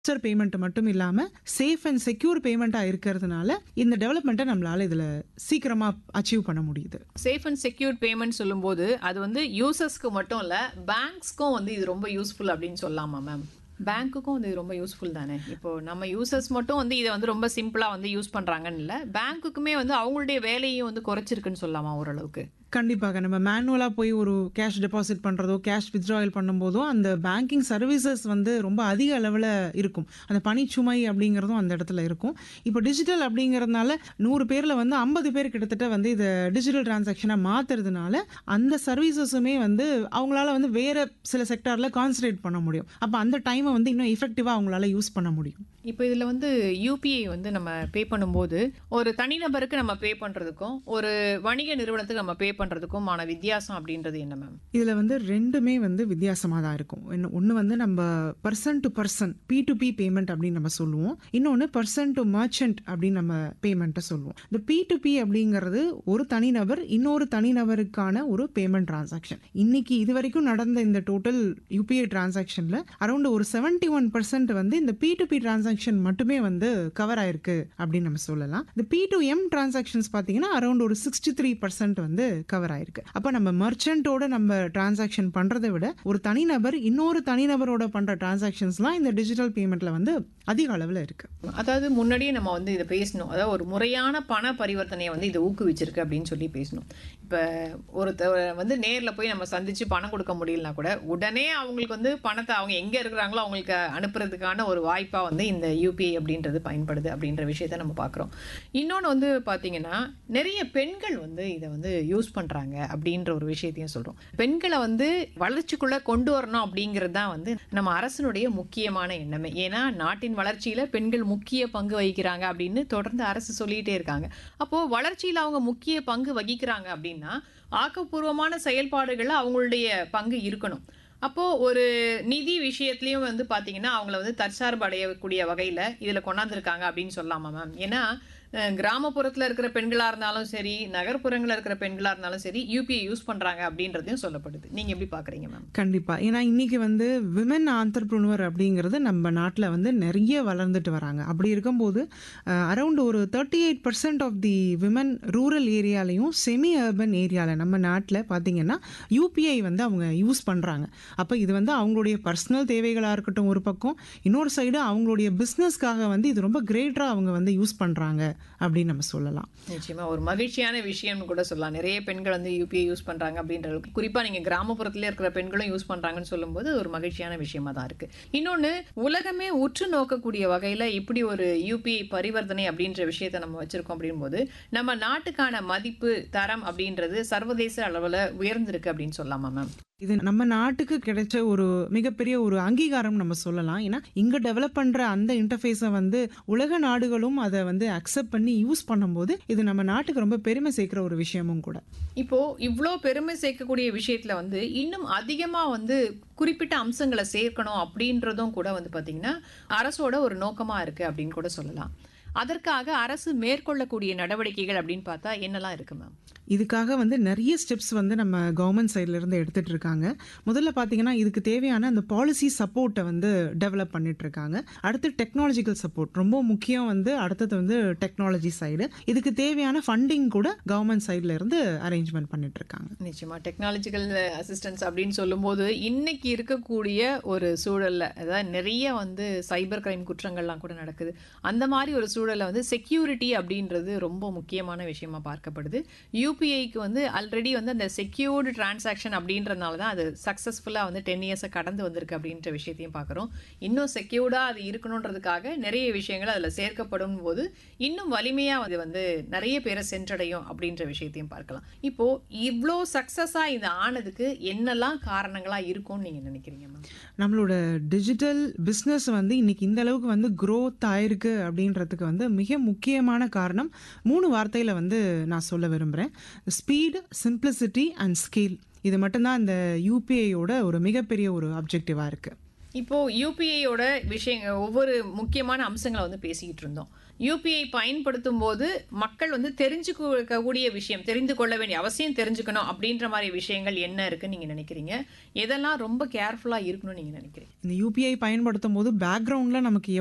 pastor payment மட்டும் இல்லாம safe and secure பேமெண்ட்டாக இருக்கிறதுனால இந்த டெவலப்மெண்ட்டை நம்மளால இதுல சீக்கிரமா அச்சீவ் பண்ண முடியுது சேஃப் அண்ட் செக்யூர்ட் பேமெண்ட் சொல்லும்போது அது வந்து யூசர்ஸ்க்கு மட்டும் இல்ல பேங்க்ஸ்க்கும் வந்து இது ரொம்ப யூஸ்ஃபுல் அப்படின்னு சொல்லலாமா மேம் பேங்க்குக்கும் வந்து இது ரொம்ப யூஸ்ஃபுல் தானே இப்போ நம்ம யூசர்ஸ் மட்டும் வந்து இதை வந்து ரொம்ப சிம்பிளா வந்து யூஸ் பண்றாங்கன்னு இல்ல பேங்க்குக்குமே வந்து அவங்களுடைய வேலையும் வந்து குறைச்சிருக்குன்னு சொல்லலாமா ஓரளவுக்கு கண்டிப்பாக நம்ம மேனுவலாக போய் ஒரு கேஷ் டெபாசிட் பண்ணுறதோ கேஷ் வித்ட்ராயல் பண்ணும்போதோ அந்த பேங்கிங் சர்வீசஸ் வந்து ரொம்ப அதிக அளவில் இருக்கும் அந்த பணிச்சுமை அப்படிங்கிறதும் அந்த இடத்துல இருக்கும் இப்போ டிஜிட்டல் அப்படிங்கிறதுனால நூறு பேரில் வந்து ஐம்பது பேர் கிட்டத்தட்ட வந்து இதை டிஜிட்டல் டிரான்சாக்ஷனை மாற்றுறதுனால அந்த சர்வீசஸுமே வந்து அவங்களால வந்து வேறு சில செக்டாரில் கான்சன்ட்ரேட் பண்ண முடியும் அப்போ அந்த டைமை வந்து இன்னும் எஃபெக்டிவாக அவங்களால யூஸ் பண்ண முடியும் இப்போ இதில் வந்து யூபிஐ வந்து நம்ம பே பண்ணும்போது ஒரு தனிநபருக்கு நம்ம பே பண்ணுறதுக்கும் ஒரு வணிக நிறுவனத்துக்கு நம்ம பே பண்ணுறதுக்குமான வித்தியாசம் அப்படின்றது என்ன மேம் இதில் வந்து ரெண்டுமே வந்து வித்தியாசமாக தான் இருக்கும் ஒன்று வந்து நம்ம person to person P to P payment அப்படின்னு நம்ம சொல்லுவோம் இன்னொன்று பர்சன் டு மர்ச்சன்ட் அப்படின்னு நம்ம பேமெண்ட்டை சொல்லுவோம் இந்த பி டு பி அப்படிங்கிறது ஒரு தனிநபர் இன்னொரு தனிநபருக்கான ஒரு பேமெண்ட் டிரான்சாக்ஷன் இன்னைக்கு இது வரைக்கும் நடந்த இந்த டோட்டல் யூபிஐ டிரான்சாக்ஷனில் அரௌண்ட் ஒரு செவன்டி ஒன் பர்சன்ட் வந்து இந்த பி டு பி டிரான்சாக்ஷன் மட்டுமே வந்து கவர் ஆயிருக்கு அப்படின்னு நம்ம சொல்லலாம் இந்த பி டு எம் டிரான்சாக்ஷன்ஸ் பார்த்தீங்கன்னா அரௌண்ட் ஒரு சிக்ஸ்டி த்ரீ பர்சன்ட் வந்து கவர் ஆயிருக்கு அப்போ நம்ம மர்ச்சன்ட்டோட நம்ம டிரான்சாக்ஷன் பண்றதை விட ஒரு தனிநபர் இன்னொரு தனிநபரோட பண்ற டிரான்சாக்ஷன்ஸ்லாம் இந்த டிஜிட்டல் பேமெண்ட்ல வந்து அதிக அளவில் இருக்கு அதாவது முன்னாடியே நம்ம வந்து இதை பேசணும் அதாவது ஒரு முறையான பண பரிவர்த்தனையை வந்து இது ஊக்குவிச்சிருக்கு அப்படின்னு சொல்லி பேசணும் இப்போ ஒருத்தர் வந்து நேரில் போய் நம்ம சந்திச்சு பணம் கொடுக்க முடியலனா கூட உடனே அவங்களுக்கு வந்து பணத்தை அவங்க எங்கே இருக்கிறாங்களோ அவங்களுக்கு அனுப்புறதுக்கான ஒரு வாய்ப்பாக வந்து இந்த யூபிஐ அப்படின்றது பயன்படுது அப்படின்ற விஷயத்த நம்ம பார்க்குறோம் இன்னொன்று வந்து பார்த்தீங்கன்னா நிறைய பெண்கள் வந்து இதை வந்து யூஸ் பண்ணுறாங்க அப்படின்ற ஒரு விஷயத்தையும் சொல்கிறோம் பெண்களை வந்து வளர்ச்சிக்குள்ளே கொண்டு வரணும் அப்படிங்கிறது தான் வந்து நம்ம அரசனுடைய முக்கியமான எண்ணமே ஏன்னா நாட்டின் வளர்ச்சியில் பெண்கள் முக்கிய பங்கு வகிக்கிறாங்க அப்படின்னு தொடர்ந்து அரசு சொல்லிகிட்டே இருக்காங்க அப்போது வளர்ச்சியில் அவங்க முக்கிய பங்கு வகிக்கிறாங்க அப்படின்னா ஆக்கப்பூர்வமான செயல்பாடுகளில் அவங்களுடைய பங்கு இருக்கணும் அப்போது ஒரு நிதி விஷயத்துலையும் வந்து பார்த்தீங்கன்னா அவங்கள வந்து தற்சார்பு அடையக்கூடிய வகையில் இதில் கொண்டாந்துருக்காங்க அப்படின்னு சொல்லலாமா மேம் ஏன்னா கிராமப்புறத்தில் இருக்கிற பெண்களாக இருந்தாலும் சரி நகர்ப்புறங்களில் இருக்கிற பெண்களாக இருந்தாலும் சரி யூபிஐ யூஸ் பண்ணுறாங்க அப்படின்றதையும் சொல்லப்படுது நீங்கள் எப்படி பார்க்குறீங்க மேம் கண்டிப்பா ஏன்னா இன்னைக்கு வந்து விமன் ஆண்டர்பிரினுவர் அப்படிங்கிறது நம்ம நாட்டில் வந்து நிறைய வளர்ந்துட்டு வராங்க அப்படி இருக்கும்போது அரௌண்ட் ஒரு thirty eight percent of the women rural ஏரியாலையும் செமி அர்பன் ஏரியாவில் நம்ம நாட்டில் பார்த்தீங்கன்னா யூபிஐ வந்து அவங்க யூஸ் பண்ணுறாங்க அப்போ இது வந்து அவங்களுடைய பர்சனல் தேவைகளாக இருக்கட்டும் ஒரு பக்கம் இன்னொரு சைடு அவங்களுடைய பிஸ்னஸ்க்காக வந்து இது ரொம்ப கிரேட்டராக அவங்க வந்து யூஸ் பண்ணுறாங்க அப்படின்னு நம்ம சொல்லலாம் நிச்சயமா ஒரு மகிழ்ச்சியான விஷயம்னு கூட சொல்லலாம் நிறைய பெண்கள் வந்து யூபிஐ யூஸ் பண்றாங்க அப்படின்ற அளவுக்கு குறிப்பா நீங்க கிராமப்புறத்துல இருக்கிற பெண்களும் யூஸ் பண்றாங்கன்னு சொல்லும்போது ஒரு மகிழ்ச்சியான விஷயமா தான் இருக்கு இன்னொன்னு உலகமே உற்று நோக்கக்கூடிய வகையில இப்படி ஒரு யூபிஐ பரிவர்த்தனை அப்படின்ற விஷயத்த நம்ம வச்சிருக்கோம் அப்படின்போது நம்ம நாட்டுக்கான மதிப்பு தரம் அப்படின்றது சர்வதேச அளவுல உயர்ந்திருக்கு அப்படின்னு சொல்லலாமா மேம் இது நம்ம நாட்டுக்கு கிடைச்ச ஒரு மிகப்பெரிய ஒரு அங்கீகாரம் நம்ம சொல்லலாம் ஏன்னா இங்க டெவலப் பண்ற அந்த இன்டர்ஃபேஸை வந்து உலக நாடுகளும் அதை வந்து அக்செப்ட் பண்ணி யூஸ் பண்ணும்போது இது நம்ம நாட்டுக்கு ரொம்ப பெருமை சேர்க்கிற ஒரு விஷயமும் கூட இப்போ இவ்வளோ பெருமை சேர்க்கக்கூடிய விஷயத்துல வந்து இன்னும் அதிகமா வந்து குறிப்பிட்ட அம்சங்களை சேர்க்கணும் அப்படின்றதும் கூட வந்து பாத்தீங்கன்னா அரசோட ஒரு நோக்கமா இருக்கு அப்படின்னு கூட சொல்லலாம் அதற்காக அரசு மேற்கொள்ளக்கூடிய நடவடிக்கைகள் அப்படின்னு பார்த்தா என்னெல்லாம் இருக்கு மேம் இதுக்காக வந்து நிறைய ஸ்டெப்ஸ் வந்து நம்ம கவர்மெண்ட் சைட்ல இருந்து எடுத்துட்டு இருக்காங்க முதல்ல பார்த்தீங்கன்னா இதுக்கு தேவையான அந்த பாலிசி சப்போர்ட்டை வந்து டெவலப் பண்ணிட்டு இருக்காங்க அடுத்து டெக்னாலஜிக்கல் சப்போர்ட் ரொம்ப முக்கியம் வந்து அடுத்தது வந்து டெக்னாலஜி சைடு இதுக்கு தேவையான ஃபண்டிங் கூட கவர்மெண்ட் சைட்ல இருந்து அரேஞ்ச்மெண்ட் பண்ணிட்டு இருக்காங்க நிச்சயமா டெக்னாலஜிக்கல் அசிஸ்டன்ஸ் அப்படின்னு சொல்லும்போது இன்னைக்கு இருக்கக்கூடிய ஒரு சூழல்ல அதாவது நிறைய வந்து சைபர் கிரைம் குற்றங்கள்லாம் கூட நடக்குது அந்த மாதிரி ஒரு சூழல்ல வந்து செக்யூரிட்டி அப்படின்றது ரொம்ப முக்கியமான விஷயமா பார்க்கப்படுது யூபிஐக்கு வந்து ஆல்ரெடி வந்து அந்த செக்யூர்டு டிரான்சாக்ஷன் அப்படின்றதுனால தான் அது சக்ஸஸ்ஃபுல்லாக வந்து டென் இயர்ஸை கடந்து வந்திருக்கு அப்படின்ற விஷயத்தையும் பார்க்குறோம் இன்னும் செக்யூர்டாக அது இருக்கணுன்றதுக்காக நிறைய விஷயங்கள் அதில் சேர்க்கப்படும் போது இன்னும் வலிமையாக அது வந்து நிறைய பேரை சென்றடையும் அப்படின்ற விஷயத்தையும் பார்க்கலாம் இப்போ இவ்வளோ சக்ஸஸாக இது ஆனதுக்கு என்னெல்லாம் காரணங்களாக இருக்கும்னு நீங்கள் நினைக்கிறீங்க மேம் நம்மளோட டிஜிட்டல் பிஸ்னஸ் வந்து இன்னைக்கு இந்த அளவுக்கு வந்து growth ஆயிருக்கு அப்படின்றதுக்கு வந்து மிக முக்கியமான காரணம் மூணு வார்த்தையில வந்து நான் சொல்ல விரும்புகிறேன் ஸ்பீடு சிம்பிளிசிட்டி அண்ட் ஸ்கேல் இது மட்டும்தான் இந்த யூபிஐயோட ஒரு மிகப்பெரிய ஒரு அப்ஜெக்டிவாக இருக்குது இப்போ யூபிஐயோட விஷயங்க ஒவ்வொரு முக்கியமான அம்சங்களை வந்து பேசிக்கிட்டு இருந்தோம் யூபிஐ பயன்படுத்தும் போது மக்கள் வந்து தெரிஞ்சுக்கக்கூடிய விஷயம் தெரிந்து கொள்ள வேண்டிய அவசியம் தெரிஞ்சுக்கணும் அப்படின்ற மாதிரி விஷயங்கள் என்ன இருக்குன்னு நீங்க நினைக்கிறீங்க எதெல்லாம் ரொம்ப கேர்ஃபுல்லா இருக்கணும்னு நீங்க நினைக்கிறீங்க இந்த யூபிஐ பயன்படுத்தும் போது பேக்ரவுண்டில் நமக்கு